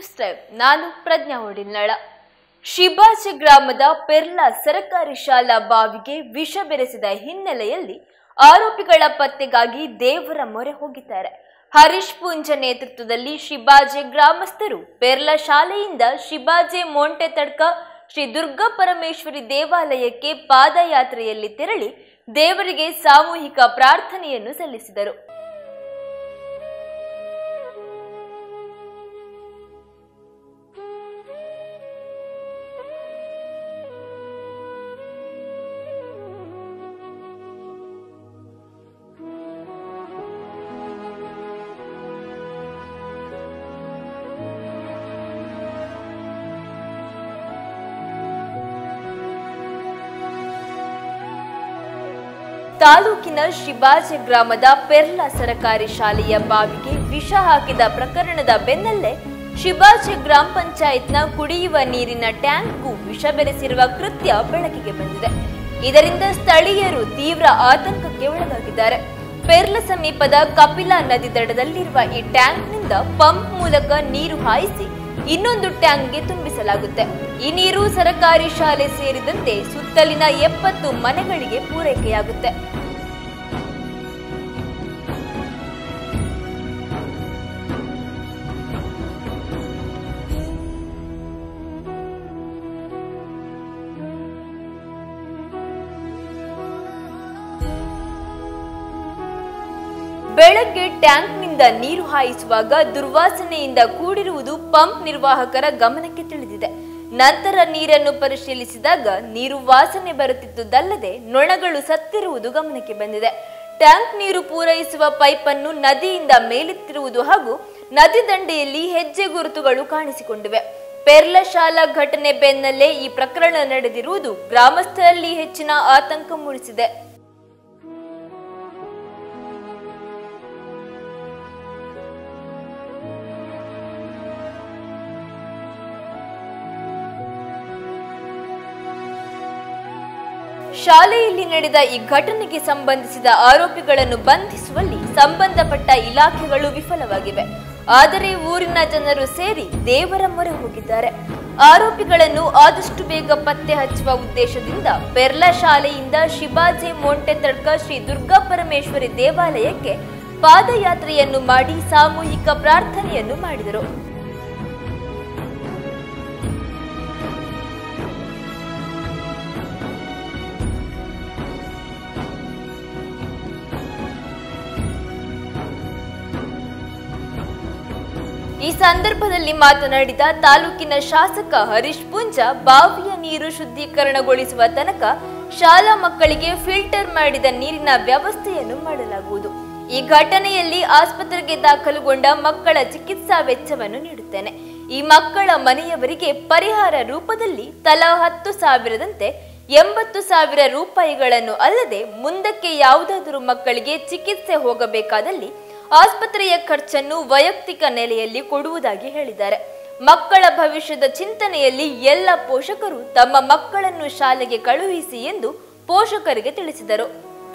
news time ನಾನು ಪ್ರಜ್ಞಾ ಹೊಡಿಲ್ನಾಳ ಶಿಬಾಜಿ ಗ್ರಾಮದ ಪೆರ್ಲಾ ಸರಕಾರಿ ಶಾಲಾ ಬಾವಿಗೆ ವಿಷ ಬೆರೆಸಿದ ಹಿನ್ನೆಲೆಯಲ್ಲಿ ಆರೋಪಿಗಳ ಪತ್ತೆಗಾಗಿ ದೇವರ ಮೊರೆ ಹೋಗಿದ್ದಾರೆ ಹರೀಶ್ ಪುಂಜ ನೇತೃತ್ವದಲ್ಲಿ ಶಿಬಾಜೆ ಗ್ರಾಮಸ್ಥರು ಪೆರ್ಲಾ ಶಾಲೆಯಿಂದ ಶಿಬಾಜೆ ಮೋಂಟೆ ತಡ್ಕ ಶ್ರೀ ದುರ್ಗಾ ಪರಮೇಶ್ವರಿ ದೇವಾಲಯಕ್ಕೆ ಪಾದಯಾತ್ರೆಯಲ್ಲಿ ತೆರಳಿ ದೇವರಿಗೆ ಸಾಮೂಹಿಕ ಪ್ರಾರ್ಥನೆಯನ್ನು ಸಲ್ಲಿಸಿದರು ತಾಲೂಕಿನ ಶಿಬಾಜೆ ಗ್ರಾಮದ ಪೆರ್ಲಾ ಸರಕಾರಿ ಶಾಲೆಯ ಬಾವಿಗೆ ವಿಷ ಹಾಕಿದ ಪ್ರಕರಣದ ಬೆನ್ನಲ್ಲೇ ಶಿಬಾಜೆ ಗ್ರಾಮ ಪಂಚಾಯತ್ನ ಕುಡಿಯುವ ನೀರಿನ ಟ್ಯಾಂಕ್ಗೂ ವಿಷ ಬೆರೆಸಿರುವ ಕೃತ್ಯ ಬೆಳಕಿಗೆ ಬಂದಿದೆ ಇದರಿಂದ ಸ್ಥಳೀಯರು ತೀವ್ರ ಆತಂಕಕ್ಕೆ ಒಳಗಾಗಿದ್ದಾರೆ ಪೆರ್ಲ ಸಮೀಪದ ಕಪಿಲಾ ನದಿ ದಡದಲ್ಲಿರುವ ಈ ಟ್ಯಾಂಕ್ನಿಂದ ಪಂಪ್ ಮೂಲಕ ನೀರು ಹಾಯಿಸಿ ಇನ್ನೊಂದು ಟ್ಯಾಂಕ್ಗೆ ತುಂಬಿಸಲಾಗುತ್ತೆ ಈ ನೀರು ಸರಕಾರಿ ಶಾಲೆ ಸೇರಿದಂತೆ ಸುತ್ತಲಿನ ಎಪ್ಪತ್ತು ಮನೆಗಳಿಗೆ ಪೂರೈಕೆಯಾಗುತ್ತೆ ಬೆಳಗ್ಗೆ ಟ್ಯಾಂಕ್ನಿಂದ ನೀರು ಹಾಯಿಸುವಾಗ ದುರ್ವಾಸನೆಯಿಂದ ಕೂಡಿರುವುದು ಪಂಪ್ ನಿರ್ವಾಹಕರ ಗಮನಕ್ಕೆ ತಿಳಿದಿದೆ ನಂತರ ನೀರನ್ನು ಪರಿಶೀಲಿಸಿದಾಗ ನೀರು ವಾಸನೆ ಬರುತ್ತಿದ್ದುದಲ್ಲದೆ ನೊಣಗಳು ಸತ್ತಿರುವುದು ಗಮನಕ್ಕೆ ಬಂದಿದೆ ಟ್ಯಾಂಕ್ ನೀರು ಪೂರೈಸುವ ಪೈಪ್ ಅನ್ನು ನದಿಯಿಂದ ಮೇಲೆತ್ತಿರುವುದು ಹಾಗೂ ನದಿ ದಂಡೆಯಲ್ಲಿ ಹೆಜ್ಜೆ ಗುರುತುಗಳು ಕಾಣಿಸಿಕೊಂಡಿವೆ ಪೆರ್ಲ ಶಾಲಾ ಘಟನೆ ಬೆನ್ನಲ್ಲೇ ಈ ಪ್ರಕರಣ ನಡೆದಿರುವುದು ಗ್ರಾಮಸ್ಥರಲ್ಲಿ ಹೆಚ್ಚಿನ ಆತಂಕ ಮೂಡಿಸಿದೆ ಶಾಲೆಯಲ್ಲಿ ನಡೆದ ಈ ಘಟನೆಗೆ ಸಂಬಂಧಿಸಿದ ಆರೋಪಿಗಳನ್ನು ಬಂಧಿಸುವಲ್ಲಿ ಸಂಬಂಧಪಟ್ಟ ಇಲಾಖೆಗಳು ವಿಫಲವಾಗಿವೆ ಆದರೆ ಊರಿನ ಜನರು ಸೇರಿ ದೇವರ ಮೊರೆ ಹೋಗಿದ್ದಾರೆ ಆರೋಪಿಗಳನ್ನು ಆದಷ್ಟು ಬೇಗ ಪತ್ತೆ ಹಚ್ಚುವ ಉದ್ದೇಶದಿಂದ ಪೆರ್ಲಾ ಶಾಲೆಯಿಂದ ಶಿಬಾಜೆ ಮೋಂಟೆ ತಡ್ಕ ಶ್ರೀ ದುರ್ಗಾ ಪರಮೇಶ್ವರಿ ದೇವಾಲಯಕ್ಕೆ ಪಾದಯಾತ್ರೆಯನ್ನು ಮಾಡಿ ಸಾಮೂಹಿಕ ಪ್ರಾರ್ಥನೆಯನ್ನು ಮಾಡಿದರು ಈ ಸಂದರ್ಭದಲ್ಲಿ ಮಾತನಾಡಿದ ತಾಲೂಕಿನ ಶಾಸಕ ಹರೀಶ್ ಪುಂಜ ಬಾವಿಯ ನೀರು ಶುದ್ಧೀಕರಣಗೊಳಿಸುವ ತನಕ ಶಾಲಾ ಮಕ್ಕಳಿಗೆ ಫಿಲ್ಟರ್ ಮಾಡಿದ ನೀರಿನ ವ್ಯವಸ್ಥೆಯನ್ನು ಮಾಡಲಾಗುವುದು ಈ ಘಟನೆಯಲ್ಲಿ ಆಸ್ಪತ್ರೆಗೆ ದಾಖಲುಗೊಂಡ ಮಕ್ಕಳ ಚಿಕಿತ್ಸಾ ವೆಚ್ಚವನ್ನು ನೀಡುತ್ತೇನೆ ಈ ಮಕ್ಕಳ ಮನೆಯವರಿಗೆ ಪರಿಹಾರ ರೂಪದಲ್ಲಿ ತಲಾ ಹತ್ತು ಸಾವಿರದಂತೆ ಎಂಬತ್ತು ಸಾವಿರ ರೂಪಾಯಿಗಳನ್ನು ಅಲ್ಲದೆ ಮುಂದಕ್ಕೆ ಯಾವುದಾದರೂ ಮಕ್ಕಳಿಗೆ ಚಿಕಿತ್ಸೆ ಹೋಗಬೇಕಾದಲ್ಲಿ ಆಸ್ಪತ್ರೆಯ ಖರ್ಚನ್ನು ವೈಯಕ್ತಿಕ ನೆಲೆಯಲ್ಲಿ ಕೊಡುವುದಾಗಿ ಹೇಳಿದ್ದಾರೆ ಮಕ್ಕಳ ಭವಿಷ್ಯದ ಚಿಂತನೆಯಲ್ಲಿ ಎಲ್ಲ ಪೋಷಕರು ತಮ್ಮ ಮಕ್ಕಳನ್ನು ಶಾಲೆಗೆ ಕಳುಹಿಸಿ ಎಂದು ಪೋಷಕರಿಗೆ ತಿಳಿಸಿದರು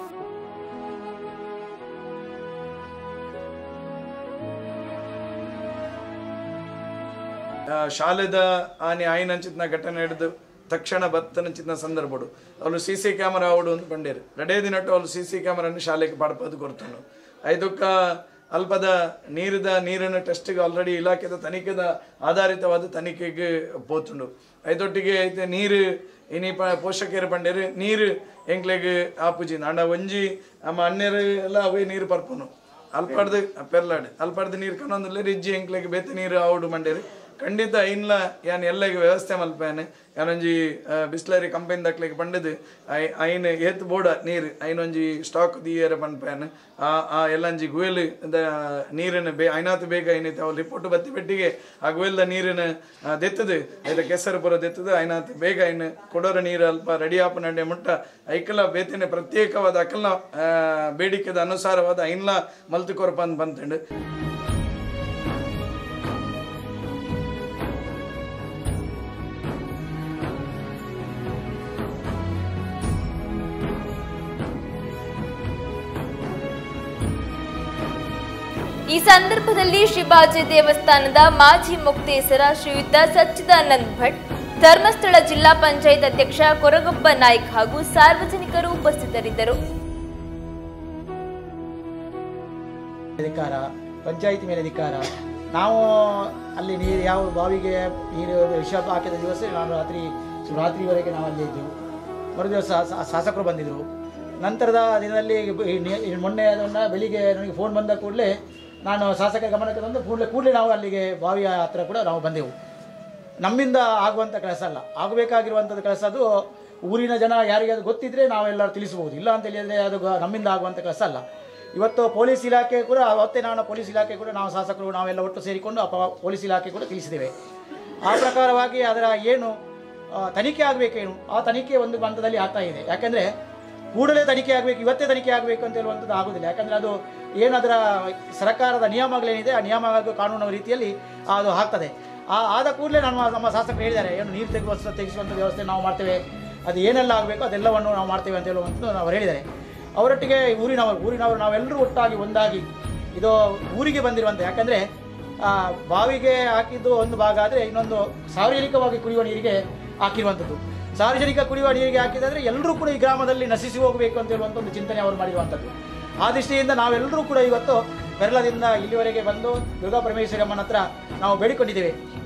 ಆ, ಶಾಲೆದ ಆನೆ ಆಯ್ನಂಚಿತ್ನ ಘಟನೆ ಹಿಡಿದು ತಕ್ಷಣ ಬತ್ತನಂಚಿತ್ನ ಸಂದರ್ಭಡು ಅವಳು ಸಿ ಸಿ ಕ್ಯಾಮರಾ ಅವಡು ಒಂದು ಬಂಡೇರು ರಡೇ ದಿನಟ್ಟು ಅವಳು ಸಿ ಸಿ ಕ್ಯಾಮರಾನು ಶಾಲೆಗೆ ಪಡ್ಪದು ಕೊರ್ತನು ಐದಕ್ಕ ಅಲ್ಪದ ನೀರಿದ ನೀರಿನ ಟೆಸ್ಟ್ಗೆ ಆಲ್ರೆಡಿ ಇಲಾಖೆದ ತನಿಖೆದ ಆಧಾರಿತವಾದ ತನಿಖೆಗೆ ಪೋತುಂಡು ಐದೊಟ್ಟಿಗೆ ಐತೆ ನೀರು ಇನಿ ಪ ಪೋಷಕರು ಬಂಡೇರು ನೀರು ಎಂಕ್ಲೆಗ್ ಆಪುಜಿ ನಾಡ ಒಂಜಿ ನಮ್ಮ ಅಣ್ಣರು ಎಲ್ಲ ಅವೇ ನೀರು ಪರ್ಪುನು ಅಲ್ಪಡ್ದು ಪೆರ್ಲಾಡ್ ಅಲ್ಪಡ್ದು ನೀರು ಕನ್ನೊಂದಿಲ್ಲ ರಿಜ್ಜಿ ಎಂಕ್ಲೆಗ್ ಬೇತೆ ನೀರು ಆವುಡು ಮಂಡೇರು ಖಂಡಿತ ಇನ್ಲ ಯಾನ್ ಎಲ್ಲಗೆ ವ್ಯವಸ್ಥೆ ಮಲ್ಪೇನೆ ಯಾನೊಂಜಿ ಬಿಸ್ಲರಿ ಕಂಪನಿ ದಕ್ಲಿಗೆ ಬಂಡದು ಐ ಐನ್ ಏತ್ ಬೋಡ ನೀರು ಐನೊಂಜಿ ಸ್ಟಾಕ್ ದಿಯರ ಪನ್ಪೇನೆ ಆ ಆ ಎಲ್ಲಂಜಿ ಗುಯಲ್ ದ ನೀರಿನ ಬೇ ಐನಾತ್ ಬೇಗ ಏನೈತೆ ಅವ್ರು ರಿಪೋರ್ಟ್ ಬತ್ತಿ ಪೆಟ್ಟಿಗೆ ಆ ಗುಯಲ್ದ ನೀರಿನ ದೆತ್ತದು ಐದ ಕೆಸರು ಪುರ ದೆತ್ತದು ಐನಾತ್ ಬೇಗ ಐನ್ ಕೊಡೋರ ನೀರು ಅಲ್ಪ ರೆಡಿ ಆಪ ನಡೆ ಮುಟ್ಟ ಐಕಲ ಬೇತಿನ ಪ್ರತ್ಯೇಕವಾದ ಅಕಲ್ನ ಆ, ಬೇಡಿಕೆದ ಅನುಸಾರವಾದ ಐನ್ಲ ಮಲ್ತು ಕೊರಪಂದ್ ಬಂತಂಡು ಈ ಈ ಸಂದರ್ಭದಲ್ಲಿ ಶ್ರೀಬಾಜಿ ದೇವಸ್ಥಾನದ ಮಾಜಿ ಮುಕ್ತೇಸರ ಶ್ರೀಯುತ ಸಚ್ಚಿದಾನಂದ್ ಭಟ್ ಧರ್ಮಸ್ಥಳ ಜಿಲ್ಲಾ ಪಂಚಾಯತ್ ಅಧ್ಯಕ್ಷ ಕೊರಗೊಬ್ಬ ನಾಯ್ಕ್ ಹಾಗೂ ಸಾರ್ವಜನಿಕರು ಉಪಸ್ಥಿತರಿದ್ದರು ಅಧಿಕಾರ ಪಂಚಾಯಿತಿ ಮೇಲೆ ಅಧಿಕಾರ ನಾವು ಅಲ್ಲಿ ನೀರು ಯಾವ ಬಾವಿಗೆ ನೀರು ವಿಷ ಹಾಕಿದ ದಿವಸ ನಾನು ರಾತ್ರಿ ಸು- ರಾತ್ರಿವರೆಗೆ ನಾವು ಅಲ್ಲೇ ಇದ್ದೆವು ಮರುದಿವಸ ಶಾ- ಶಾಸಕರು ಬಂದಿದ್ದರು ನಂತರದ ದಿನದಲ್ಲಿ ಬ- ಈ ನಿ- ಈ ಮೊನ್ನೆ ಅದನ್ನು ಬೆಳಿಗ್ಗೆ ನನಗೆ ಫೋನ್ ಬಂದ ಕೂಡಲೇ ನಾನು ಶಾಸಕ ಗಮನಕ್ಕೆ ತಂದು ಕೂಡಲೇ ಕೂಡಲೇ ನಾವು ಅಲ್ಲಿಗೆ ಬಾವಿಯ ಹತ್ರ ಕೂಡ ನಾವು ಬಂದೆವು ನಮ್ಮಿಂದ ಆಗುವಂಥ ಕೆಲಸ ಅಲ್ಲ ಆಗಬೇಕಾಗಿರುವಂಥದ್ದು ಕೆಲಸ ಅದು ಊರಿನ ಜನ ಯಾರಿಗೆ ಅದು ಗೊತ್ತಿದ್ರೆ ನಾವೆಲ್ಲರೂ ತಿಳಿಸಬಹುದು ಇಲ್ಲ ಅಂತ ಹೇಳಿದರೆ ಅದು ಗ- ನಮ್ಮಿಂದ ಆಗುವಂಥ ಕೆಲಸ ಅಲ್ಲ ಇವತ್ತು ಪೊಲೀಸ್ ಇಲಾಖೆ ಕೂಡ ಅವತ್ತೇ ನಾನು ಪೊಲೀಸ್ ಇಲಾಖೆ ಕೂಡ ನಾವು ಶಾಸಕರು ನಾವೆಲ್ಲ ಒಟ್ಟು ಸೇರಿಕೊಂಡು ಆ ಪ- ಪೊಲೀಸ್ ಇಲಾಖೆ ಕೂಡ ತಿಳಿಸಿದ್ದೇವೆ ಆ ಪ್ರಕಾರವಾಗಿ ಅದರ ಏನು ಆ, ತನಿಖೆ ಆಗಬೇಕೇನು ಆ ತನಿಖೆ ಒಂದು ಹಂತದಲ್ಲಿ ಆಗ್ತಾ ಇದೆ ಯಾಕೆಂದರೆ ಕೂಡಲೇ ತನಿಖೆ ಆಗಬೇಕು ಇವತ್ತೇ ತನಿಖೆ ಆಗಬೇಕು ಅಂತ ಹೇಳುವಂಥದ್ದು ಆಗೋದಿಲ್ಲ ಯಾಕಂದರೆ ಅದು ಏನದರ ಸರ್ಕಾರದ ನಿಯಮಗಳೇನಿದೆ ಆ ನಿಯಮ ಹಾಗೂ ಕಾನೂನು ರೀತಿಯಲ್ಲಿ ಅದು ಆಗ್ತದೆ ಆ ಆದ ಕೂಡಲೇ ನಮ್ಮ ನಮ್ಮ ಶಾಸಕರು ಹೇಳಿದ್ದಾರೆ ಏನು ನೀರು ತೆಗೆಸುವ ತೆಗೆಸುವಂಥ ವ್ಯವಸ್ಥೆ ನಾವು ಮಾಡ್ತೇವೆ ಅದು ಏನೆಲ್ಲ ಆಗಬೇಕು ಅದೆಲ್ಲವನ್ನು ನಾವು ಮಾಡ್ತೇವೆ ಅಂತ ಹೇಳುವಂಥದ್ದು ನಾವು ಹೇಳಿದ್ದಾರೆ ಅವರೊಟ್ಟಿಗೆ ಊರಿನವರು ಊರಿನವರು ನಾವೆಲ್ಲರೂ ಒಟ್ಟಾಗಿ ಒಂದಾಗಿ ಇದು ಊರಿಗೆ ಬಂದಿರುವಂಥ ಯಾಕಂದರೆ ಬಾವಿಗೆ ಹಾಕಿದ್ದು ಒಂದು ಭಾಗ ಆದರೆ ಇನ್ನೊಂದು ಸಾರ್ವಜನಿಕವಾಗಿ ಕುಡಿಯುವ ನೀರಿಗೆ ಹಾಕಿರುವಂಥದ್ದು ಸಾರ್ವಜನಿಕ ಕುಡಿಯುವ ನೀರಿಗೆ ಹಾಕಿದರೆ ಎಲ್ಲರೂ ಕೂಡ ಈ ಗ್ರಾಮದಲ್ಲಿ ನಶಿಸಿ ಹೋಗಬೇಕು ಅಂತ ಹೇಳುವಂಥ ಒಂದು ಚಿಂತನೆ ಅವರು ಮಾಡಿರುವಂಥದ್ದು ಆ ದೃಷ್ಟಿಯಿಂದ ನಾವೆಲ್ಲರೂ ಕೂಡ ಇವತ್ತು ಬೆರಳದಿಂದ ಇಲ್ಲಿವರೆಗೆ ಬಂದು ದುರ್ಗಾ ಪರಮೇಶ್ವರಿ ಅಮ್ಮನ ಹತ್ರ ನಾವು ಬೇಡಿಕೊಂಡಿದ್ದೇವೆ